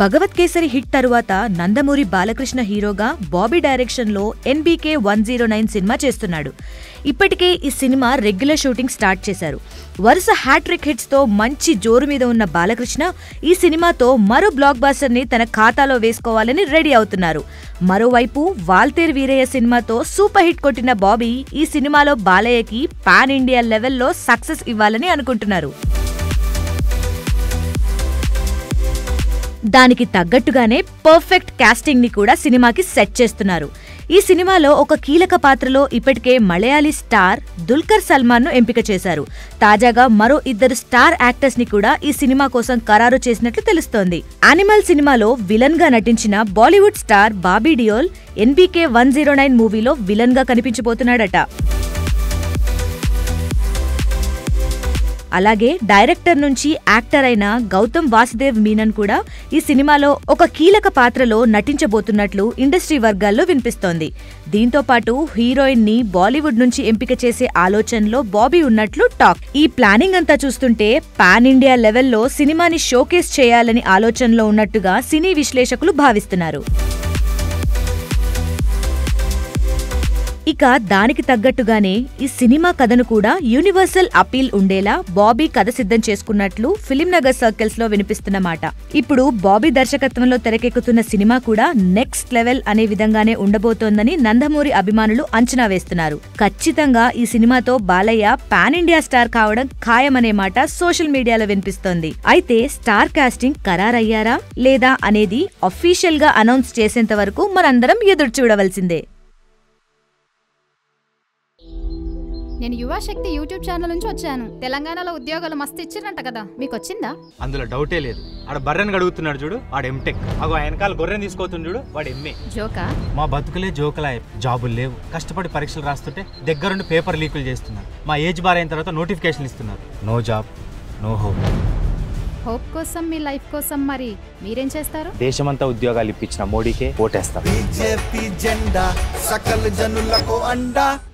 భగవత్ kesari hit తరువాత నందమూరి బాలకృష్ణ హీరోగా Bobby direction లో ఎన్బీకే వన్ జీరో నైన్ సినిమా చేస్తున్నాడు ఇప్పటికే ఈ సినిమా రెగ్యులర్ షూటింగ్ స్టార్ట్ చేశారు వరుస హ్యాట్రిక్ హిట్స్ తో మంచి జోరు మీద ఉన్న బాలకృష్ణ ఈ సినిమాతో మరో బ్లాక్ బాస్టర్ ని తన ఖాతాలో వేసుకోవాలని రెడీ అవుతున్నారు మరోవైపు వాల్తేర్ వీరయ్య సినిమాతో సూపర్ హిట్ కొట్టిన బాబీ ఈ సినిమాలో బాలయ్యకి పాన్ ఇండియా లెవెల్లో సక్సెస్ ఇవ్వాలని అనుకుంటున్నారు దానికి తగ్గట్టుగానే పర్ఫెక్ట్ కాస్టింగ్ ని కూడా సినిమాకి సెట్ చేస్తున్నారు ఈ సినిమాలో ఒక కీలక పాత్రలో ఇప్పటికే మలయాళీ స్టార్ దుల్కర్ సల్మాన్ ను ఎంపిక చేశారు తాజాగా మరో ఇద్దరు స్టార్ యాక్టర్స్ ని కూడా ఈ సినిమా కోసం ఖరారు చేసినట్లు తెలుస్తోంది యానిమల్ సినిమాలో విలన్ గా నటించిన Bollywood star Bobby Deol NBK one zero nine మూవీలో విలన్ గా కనిపించబోతున్నాడట అలాగే డైరెక్టర్ నుంచి యాక్టర్ అయిన గౌతమ్ వాసుదేవ్ మీనన్ కూడా ఈ సినిమాలో ఒక కీలక పాత్రలో నటించబోతున్నట్లు ఇండస్ట్రీ వర్గాల్లో వినిపిస్తోంది దీంతో పాటు హీరోయిన్ ని బాలీవుడ్ నుంచి ఎంపిక చేసే ఆలోచనలో బాబీ ఉన్నట్లు టాక్ ఈ ప్లానింగ్ అంతా చూస్తుంటే పాన్ ఇండియా లెవెల్లో సినిమాని షోకేస్ చేయాలని ఆలోచనలో ఉన్నట్టుగా సినీ విశ్లేషకులు భావిస్తున్నారు ఇక దానికి తగ్గట్టుగానే ఈ సినిమా కథను కూడా యూనివర్సల్ అపీల్ ఉండేలా బాబీ కథ సిద్ధం చేసుకున్నట్లు ఫిలిం నగర్ సర్కిల్స్ లో వినిపిస్తున్న మాట ఇప్పుడు బాబీ దర్శకత్వంలో తెరకెక్కుతున్న సినిమా కూడా నెక్స్ట్ లెవెల్ అనే విధంగానే ఉండబోతోందని నందమూరి అభిమానులు అంచనా వేస్తున్నారు ఖచ్చితంగా ఈ సినిమాతో బాలయ్య పాన్ ఇండియా స్టార్ కావడం ఖాయమనే మాట సోషల్ మీడియాలో వినిపిస్తోంది అయితే స్టార్ కాస్టింగ్ ఖరారయ్యారా లేదా అనేది అఫీషియల్ గా అనౌన్స్ చేసేంత వరకు మనందరం ఎదురు చూడవలసిందే నేను యువశక్తి యూట్యూబ్ ఛానల్ నుంచి వచ్చాను తెలంగాణలో ఉద్యోగాలు మస్తు ఇచ్చిరంట కదా మీకు వచ్చిందా అందులో డౌటే లేదు ఆడ బర్రెని అడుగుతున్నాడు చూడు వాడు ఎంటెక్ అగో వెనకాల గొర్రెని తీసుకొస్తుంది చూడు వాడు ఎంఏ జోకా మా బతుకులే జోకులా జాబులు లేవు కష్టపడి పరీక్షలు రాస్తుంటే దగ్గరుండి పేపర్ లీకులు చేస్తున్నారు మా ఏజ్ బార్ అయిన తర్వాత నోటిఫికేషన్ ఇస్తున్నారు no job no hope hope కోసం మీ లైఫ్ కోసం మరి మీరేం చేస్తారు దేశమంతా ఉద్యోగాలు ఇప్పించిన మోడీకే ఓటేస్తాం బీజేపీ జెండా సకల జనులకు అండా